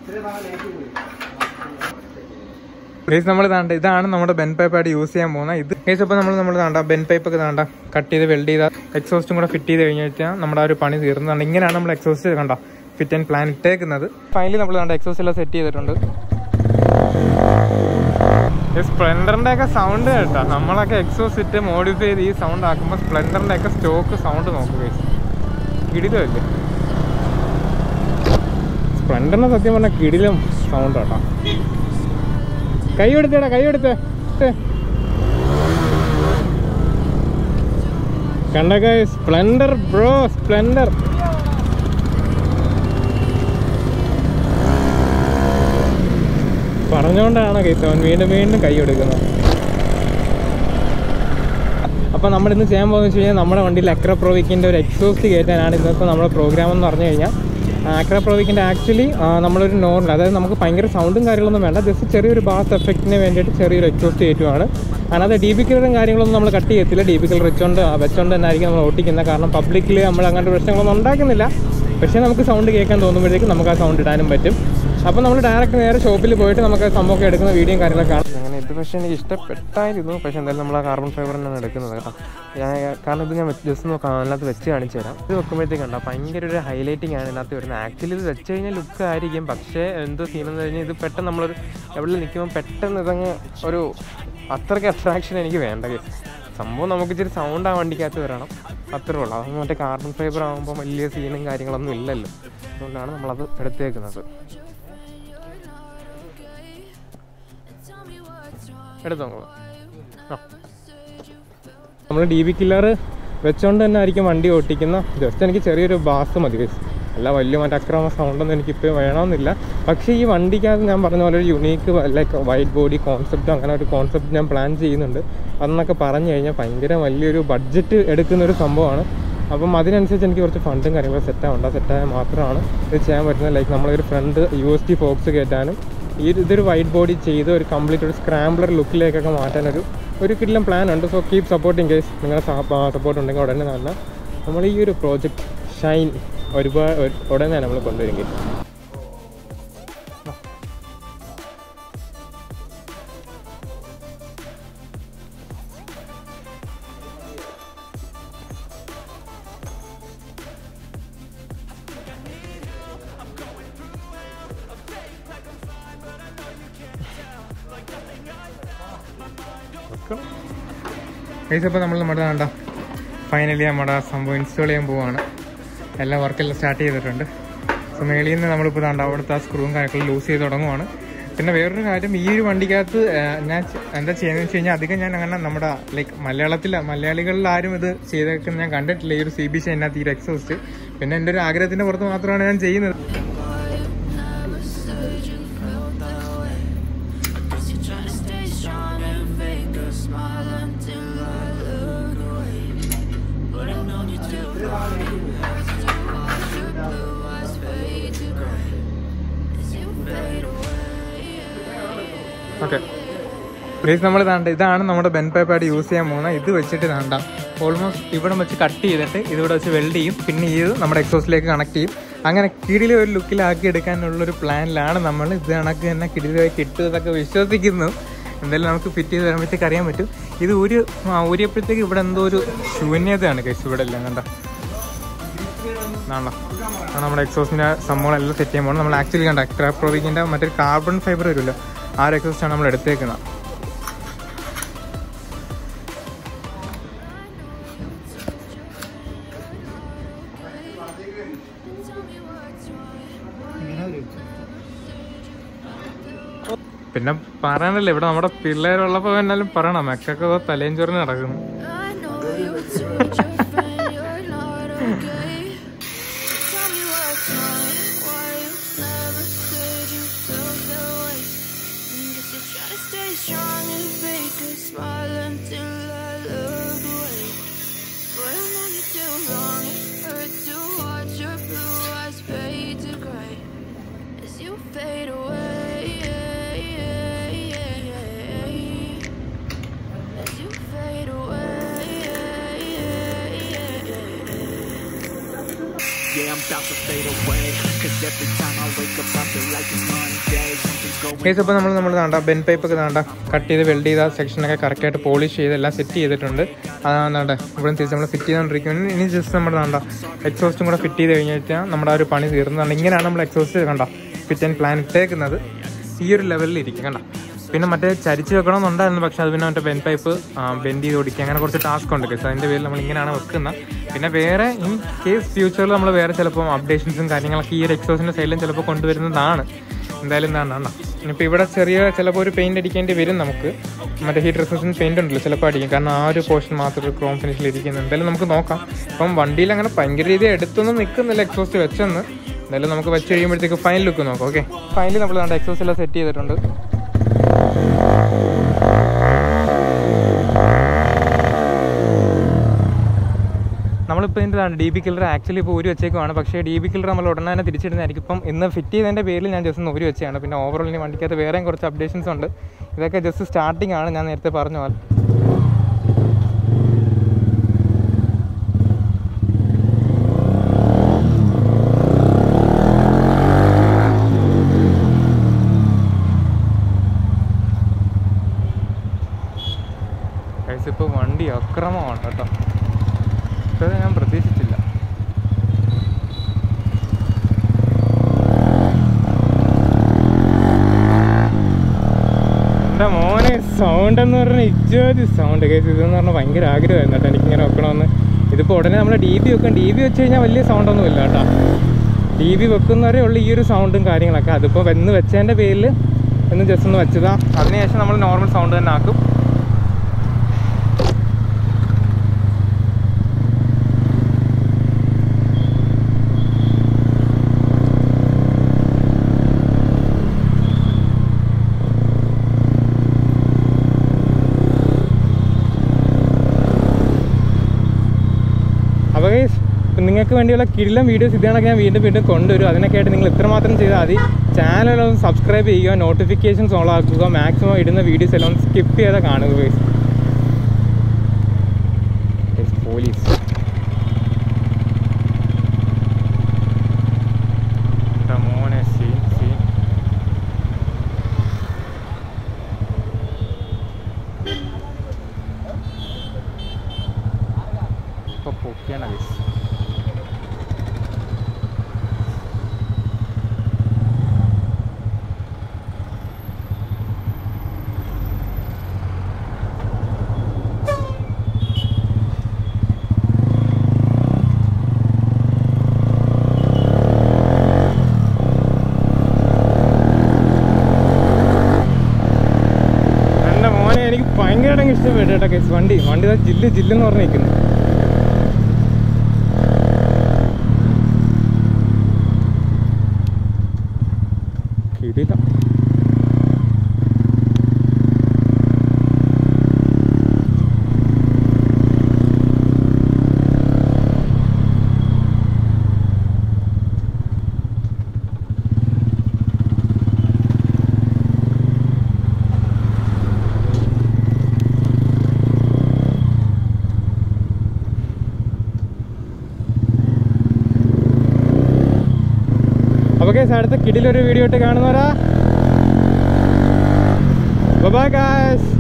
Guys നമ്മൾ താണ്ട ഇതാണ് നമ്മുടെ ബെൻ പൈപ്പ് ആയിട്ട് യൂസ് ചെയ്യാൻ പോകുന്നത് ഇത് ഗൈസ് അപ്പോൾ നമ്മൾ നമ്മൾ താണ്ട ബെൻ പൈപ്പ് ഒക്കെ താണ്ട കട്ട് ചെയ്ത് വെൽഡ് ചെയ്ത എക്സോസ്റ്റും കൂടെ ഫിറ്റ് ചെയ്ത് കഴിഞ്ഞ് വെച്ചാൽ നമ്മുടെ ആ ഒരു പണി തീർന്നതാണ് ഇങ്ങനെയാണ് നമ്മൾ എക്സോസ്റ്റ് കണ്ട ഫിറ്റ് ആൻഡ് പ്ലാൻ ഇട്ടേക്കുന്നത് ഫൈനലി നമ്മൾ താണ്ട എക്സോസ്റ്റ് എല്ലാം സെറ്റ് ചെയ്തിട്ടുണ്ട് സ്പ്ലെൻഡറിന്റെ ഒക്കെ സൗണ്ട് കേട്ടാ നമ്മളൊക്കെ എക്സോസ് ഇട്ട് മോഡിഫൈ ചെയ്ത് ഈ സൗണ്ട് ആക്കുമ്പോൾ സ്പ്ലെൻഡറിന്റെ ഒക്കെ സ്റ്റോക്ക് സൗണ്ട് നോക്കുക കിടിലല്ലേ സ്പ്ലെൻഡറിന്റെ സത്യം പറഞ്ഞാൽ കിടിലും സൗണ്ട് കേട്ടോ കൈ എടുത്തേടാ കൈ എടുത്തേ കണ്ടൊക്കെ സ്പ്ലെൻഡർ ബ്രോ സ്പ്ലെൻഡർ പറഞ്ഞുകൊണ്ടാണ് കേട്ടോ അവൻ വീണ്ടും വീണ്ടും കൈ എടുക്കുന്നത് അപ്പോൾ നമ്മൾ ഇന്ന് ചെയ്യാൻ പോകുന്നത് വെച്ച് കഴിഞ്ഞാൽ നമ്മുടെ വണ്ടിയിൽ അക്രപ്രോവിക്കിൻ്റെ ഒരു എക്സോസ്റ്റ് കയറ്റാനാണ് ഇന്നിപ്പോൾ നമ്മുടെ പ്രോഗ്രാം എന്ന് പറഞ്ഞു കഴിഞ്ഞാൽ അക്രപ്രോവിക്കിൻ്റെ ആക്ച്വലി നമ്മളൊരു നോർമൽ അതായത് നമുക്ക് ഭയങ്കര സൗണ്ടും കാര്യങ്ങളൊന്നും വേണ്ട ജസ്റ്റ് ചെറിയൊരു ബാസ് എഫക്റ്റിന് വേണ്ടിയിട്ട് ചെറിയൊരു എക്സോസ്റ്റ് കയറ്റുവാണ് അല്ലാതെ ഡി ബി കിലറും കാര്യങ്ങളൊന്നും നമ്മൾ കട്ട് ചെയ്യത്തില്ല ഡി ബി കിലർ വെച്ചോണ്ട് വെച്ചോണ്ട് തന്നെ ആയിരിക്കും നമ്മൾ ഓട്ടിക്കുന്നത് കാരണം പബ്ലിക്കിൽ നമ്മൾ അങ്ങനത്തെ പ്രശ്നങ്ങളൊന്നും ഉണ്ടാക്കുന്നില്ല പക്ഷേ നമുക്ക് സൗണ്ട് കേൾക്കാൻ തോന്നുമ്പോഴേക്കും നമുക്ക് ആ സൗണ്ട് ഇടാനും പറ്റും അപ്പോൾ നമ്മൾ ഡയറക്റ്റ് നേരെ ഷോപ്പിൽ പോയിട്ട് നമുക്ക് സംഭവമൊക്കെ എടുക്കുന്ന വീഡിയോയും കാര്യങ്ങളൊക്കെ കാണാം അങ്ങനെ ഇത് പക്ഷേ എനിക്ക് ഇഷ്ടപ്പെട്ടായിരുന്നു പക്ഷേ എന്തായാലും നമ്മൾ ആ കാർബൺ ഫൈബർ തന്നെയാണ് എടുക്കുന്നത് കേട്ടോ ഞാൻ കാരണം ഇത് ഞാൻ ജസ്റ്റ് നോക്കാം അതിനകത്ത് വെച്ച് കാണിച്ചു തരാം ഇത് വെക്കുമ്പോഴത്തേക്ക് കണ്ടോ ഭയങ്കര ഒരു ഹൈലൈറ്റിംഗ് ആണ് ഇതിനകത്ത് വരുന്നത് ആക്ച്വലി ഇത് വെച്ച് കഴിഞ്ഞാൽ ലുക്ക് ആയിരിക്കും പക്ഷേ എന്തോ സീൻ എന്ന് കഴിഞ്ഞാൽ ഇത് പെട്ടെന്ന് നമ്മളൊരു എവിടെ നിൽക്കുമ്പോൾ പെട്ടെന്ന് ഇതങ്ങ് ഒരു അത്രയ്ക്ക് അട്രാക്ഷൻ എനിക്ക് വേണ്ട സംഭവം നമുക്ക് ഇച്ചിരി സൗണ്ട് ആ വണ്ടിക്കകത്ത് വരണം അത്രേ ഉള്ളൂ അത് മറ്റേ കാർബൺ ഫൈബർ ആകുമ്പോൾ വലിയ സീനും കാര്യങ്ങളൊന്നും ഇല്ലല്ലോ അതുകൊണ്ടാണ് നമ്മളത് എടുത്തേക്കുന്നത് എടുത്തോ ആ നമ്മൾ ഡി ബി കില്ലർ വെച്ചോണ്ട് തന്നെ ആയിരിക്കും വണ്ടി ഓട്ടിക്കുന്ന ജസ്റ്റ് എനിക്ക് ചെറിയൊരു ബാസ് മതി guys. അല്ല വലിയ മറ്റേ അക്രമ സൗണ്ടൊന്നും എനിക്കിപ്പോൾ വേണമെന്നില്ല പക്ഷേ ഈ വണ്ടിക്കകത്ത് ഞാൻ പറഞ്ഞ പോലെ ഒരു unique like white body concept അങ്ങനെ ഒരു കോൺസെപ്റ്റ് ഞാൻ പ്ലാൻ ചെയ്യുന്നുണ്ട് അതെന്നൊക്കെ പറഞ്ഞു കഴിഞ്ഞാൽ ഭയങ്കര വലിയൊരു ബഡ്ജറ്റ് എടുക്കുന്ന ഒരു സംഭവമാണ് അപ്പം അതിനനുസരിച്ച് എനിക്ക് കുറച്ച് ഫണ്ടും കാര്യങ്ങളും സെറ്റ് ആവണ്ട സെറ്റായാൽ മാത്രമാണ് ഇത് ചെയ്യാൻ പറ്റുന്നത് ലൈക്ക് നമ്മളൊരു front U S T fogs കയറ്റാനും ഈ ഇതൊരു വൈറ്റ് ബോഡി ചെയ്ത് ഒരു കംപ്ലീറ്റ് ഒരു സ്ക്രാംബ്ലർ ലുക്കിലേക്കൊക്കെ മാറ്റാനൊരു ഒരു കിടിലം പ്ലാൻ ഉണ്ട് സോ കീപ് സപ്പോർട്ടിങ് കേസ് നിങ്ങളുടെ സപ്പോർട്ട് ഉണ്ടെങ്കിൽ ഉടനെ തന്നെ നമ്മൾ ഈ ഒരു പ്രോജക്റ്റ് ഷൈൻ ഒരുപാട് ഒരു- ഉടനെ നമ്മൾ കൊണ്ടുവരും കേസ് ഗൈസ് അപ്പോൾ നമ്മൾ നമ്മുടെ വേണ്ട ഫൈനലി നമ്മുടെ സംഭവം ഇൻസ്റ്റാൾ ചെയ്യാൻ പോവാണ് എല്ലാ വർക്കെല്ലാം സ്റ്റാർട്ട് ചെയ്തിട്ടുണ്ട് സോ മേളിൽ നിന്ന് നമ്മളിപ്പോൾ ദാണ്ട അവിടുത്തെ ആ സ്ക്രൂവും കാര്യങ്ങളും ലൂസ് ചെയ്ത് തുടങ്ങുവാണ് പിന്നെ വേറൊരു കാര്യം ഈ ഒരു വണ്ടിക്കകത്ത് ആ, ഞാൻ ചെ- എന്താ ചെയ്യുന്നത് വെച്ച് കഴിഞ്ഞാൽ അധികം ഞാൻ അങ്ങനെ നമ്മുടെ ലൈക്ക് മലയാളത്തിൽ മലയാളികളിൽ ആരും ഇത് ചെയ്തേക്കുന്നത് ഞാൻ കണ്ടിട്ടില്ല ഈ ഒരു സി ബി ഷൈനകത്ത് ഈ ഒരു എക്സോസ്റ്റ് പിന്നെ എൻ്റെ ഒരു ആഗ്രഹത്തിൻ്റെ പുറത്ത് മാത്രമാണ് ഞാൻ ചെയ്യുന്നത് Trying to stay strong and fake a smile until I look away. But I've known you too long. It hurts to watch your blue eyes fade to gray as you fade away. Okay please നമ്മൾ താണ്ട ഇതാണ് നമ്മുടെ Ben പേപ്പായിട്ട് use ചെയ്യാൻ പോകുന്നത് ഇത് വെച്ചിട്ട് താണ്ട almost ഇവിടെ വെച്ച് കട്ട് ചെയ്തിട്ട് ഇതിവിടെ വെച്ച് വെൽഡ് ചെയ്യും പിന്നെ ഇത് നമ്മുടെ എക്സോസിലേക്ക് കണക്ട് ചെയ്യും അങ്ങനെ കിടിലെ ഒരു ലുക്കിലാക്കി എടുക്കാനുള്ളൊരു പ്ലാനിലാണ് നമ്മൾ ഇത് കണക്ക് തന്നെ കിടിലായി കിട്ടുന്നതൊക്കെ വിശ്വസിക്കുന്നു എന്തായാലും നമുക്ക് ഫിറ്റ് ചെയ്ത് വരുമ്പോഴത്തേക്ക് അറിയാൻ പറ്റും ഇത് ഒരു ആ, ഊരിയപ്പോഴത്തേക്ക് ഇവിടെ എന്തോ ഒരു ശൂന്യതയാണ് കേസ് ഇവിടെ എല്ലാം കണ്ട ആണോ ആണ് നമ്മുടെ എക്സോസിൻ്റെ സംഭവങ്ങളെല്ലാം സെറ്റ് ചെയ്യാൻ പോകുന്നത് നമ്മൾ ആക്ച്വലി കണ്ട ക്രാപ്രോവിക്കിൻ്റെ മറ്റൊരു കാർബൺ ഫൈബർ വരുമല്ലോ ആ ഒരു എക്സോസ്റ്റാണ് നമ്മൾ എടുത്തേക്കുന്നത് പിന്നെ പറയാനല്ലേ ഇവിടെ നമ്മുടെ പിള്ളേരുള്ളപ്പോൾ എന്നാലും പറയണം മെക്കൊക്കെ തലയും ചൊറിഞ്ഞ് നടക്കുന്നു I know you told your friend you're not okay. Tell me what's wrong, why you never said you felt that way. Guess you try to stay strong and fake a smile until I look away. But I know you too long, it hurts to watch your blue eyes fade to gray as you fade away. As you fade away. Yeah, I'm about to fade away Cause every time I wake up I feel like it's Monday Something's going guys ഇപ്പോൾ നമ്മൾ നമ്മൾ താണ്ട Ben pipe ഒക്കെ താണ്ട cut ചെയ്ത് weld ചെയ്ത സെക്ഷനൊക്കെ കറക്റ്റായിട്ട് polish ചെയ്ത് എല്ലാം സെറ്റ് ചെയ്തിട്ടുണ്ട് അതാണ്ട് ഇവിടെ തിരിച്ച് നമ്മൾ ഫിറ്റ് ചെയ്തുകൊണ്ടിരിക്കുന്നത് ഇനി ജസ്റ്റ് നമ്മുടെ താണ്ട എക്സോസ്റ്റും കൂടെ ഫിറ്റ് ചെയ്ത് കഴിഞ്ഞ് കഴിഞ്ഞാൽ നമ്മുടെ ആ ഒരു പണി തീർന്നതാണ് ഇങ്ങനെയാണ് നമ്മൾ എക്സോസ്റ്റ് കണ്ട ഫിറ്റ് ആൻഡ് പ്ലാൻ ഇട്ടേക്കുന്നത് ഈ ഒരു ലെവലിൽ ഇരിക്കും കണ്ട പിന്നെ മറ്റേ ചരിച്ച് വെക്കണമെന്നുണ്ടായിരുന്നു പക്ഷെ അത് പിന്നെ മറ്റേ ബെൻ പൈപ്പ് ബെൻഡ് ചെയ്ത് ഓടിക്കുക അങ്ങനെ കുറച്ച് ടാസ്ക് ഉണ്ട് കേസ് അതിൻ്റെ പേരിൽ നമ്മൾ ഇങ്ങനെയാണ് വെക്കുന്നത് പിന്നെ വേറെ ഇൻ കേസ് ഫ്യൂച്ചറിൽ നമ്മൾ വേറെ ചിലപ്പോൾ അപ്ഡേഷൻസും കാര്യങ്ങളൊക്കെ ഈ ഒരു എക്സോസിൻ്റെ സൈഡിലും ചിലപ്പോൾ കൊണ്ടുവരുന്നതാണ് എന്തായാലും എന്താണ് ഇനിയിപ്പോൾ ഇവിടെ ചെറിയ ചിലപ്പോൾ ഒരു പെയിന്റ് അടിക്കേണ്ടി വരും നമുക്ക് മറ്റേ ഹീറ്റ് റെസിസ്റ്റൻസ് പെയിന്റ് ഉണ്ടല്ലോ ചിലപ്പോൾ അടിക്കും കാരണം ആ ഒരു പോർഷൻ മാത്രം ഒരു ക്രോം ഫിനിഷിൽ ഇരിക്കുന്നത് എന്തായാലും നമുക്ക് നോക്കാം ഇപ്പം വണ്ടിയിൽ അങ്ങനെ ഭയങ്കര രീതിയിൽ എടുത്തൊന്നും നിൽക്കുന്നില്ല എക്സോസ്റ്റ് വെച്ചെന്ന് എന്തായാലും നമുക്ക് വെച്ച് കഴിയുമ്പോഴത്തേക്ക് ഫൈൻ ലുക്ക് നോക്കാം ഓക്കെ ഫൈനലി നമ്മൾ നമ്മുടെ എക്സോസ്റ്റ് എല്ലാം സെറ്റ് ചെയ്തിട്ടുണ്ട് നമ്മളിപ്പോൾ ഇതിൻ്റെ ഡി ബി കില്ലർ ആക്ച്വലി ഇപ്പോൾ ഊരി വെച്ചേക്കുവാണ് പക്ഷേ ഡി ബി കില്ലർ നമ്മൾ ഉടനെ തന്നെ തിരിച്ചിടുന്നതായിരിക്കും ഇപ്പം ഇന്ന് ഫിറ്റ് ചെയ്തതിൻ്റെ പേരിൽ ഞാൻ ജസ്റ്റ് ഒന്ന് ഊരി വെച്ചതാണ് പിന്നെ ഓവറോൾ ഇനി വണ്ടിക്കകത്ത് വേറെയും കുറച്ച് അപ്ഡേഷൻസ് ഉണ്ട് ഇതൊക്കെ ജസ്റ്റ് സ്റ്റാർട്ടിംഗ് ആണ് ഞാൻ നേരത്തെ പറഞ്ഞ പോലെ ഇപ്പോൾ വണ്ടി അക്രമമാണ് കേട്ടോ ഇത്ര ഞാൻ പ്രതീക്ഷിച്ചില്ല എൻ്റെ മോനെ സൗണ്ട് എന്ന് പറഞ്ഞാൽ ഇജ്ജാതി സൗണ്ട് കേസ് ഇതെന്ന് പറഞ്ഞാൽ ഭയങ്കര ആഗ്രഹമായിരുന്നു കേട്ടോ എനിക്കിങ്ങനെ വെക്കണമെന്ന് ഇതിപ്പോൾ ഉടനെ നമ്മൾ ഡി ബി വെക്കും ഡി ബി വെച്ച് കഴിഞ്ഞാൽ വലിയ സൗണ്ടൊന്നും ഇല്ല കേട്ടോ ഡി ബി വെക്കുന്നവരേ ഉള്ളൂ ഈ ഒരു സൗണ്ടും കാര്യങ്ങളൊക്കെ അതിപ്പോൾ വന്ന് വെച്ചതിൻ്റെ പേരിൽ ഒന്ന് ജസ്റ്റ് ഒന്ന് വെച്ചതാ അതിനുശേഷം നമ്മൾ നോർമൽ സൗണ്ട് തന്നെ ആക്കും അപ്പോൾ guys, നിങ്ങൾക്ക് വേണ്ടിയുള്ള കിടിലം വീഡിയോസ് ഇതാണൊക്കെ ഞാൻ വീണ്ടും വീണ്ടും കൊണ്ടുവരും അതിനൊക്കെ ആയിട്ട് നിങ്ങൾ ഇത്രമാത്രം ചെയ്താൽ മതി ചാനൽ ഒന്ന് സബ്സ്ക്രൈബ് ചെയ്യുക നോട്ടിഫിക്കേഷൻസ് ഓൺ ആക്കുക മാക്സിമം ഇടുന്ന വീഡിയോസ് എല്ലാം സ്കിപ്പ് ചെയ്താൽ കാണുക guys. Guys, പോലീസ് എൻ്റെ മോനെ സീൻ സീൻ ഇപ്പോൾ പൊക്കിയാണ് ഗൈസ് എൻ്റെ മോനെ എനിക്ക് ഭയങ്കരമായിട്ട് ഇഷ്ടപ്പെട്ടു കേട്ടോ കേസ് വണ്ടി വണ്ടി ഇതാ ജില്ല് ജില്ലെന്ന് പറഞ്ഞ് നിൽക്കുന്നു കിടില അപ്പോൾ കേസ് അടുത്ത കിടിലൊരു വീഡിയോ ഇട്ട് കാണുന്നവരാ ബൈ ഗായ്സ്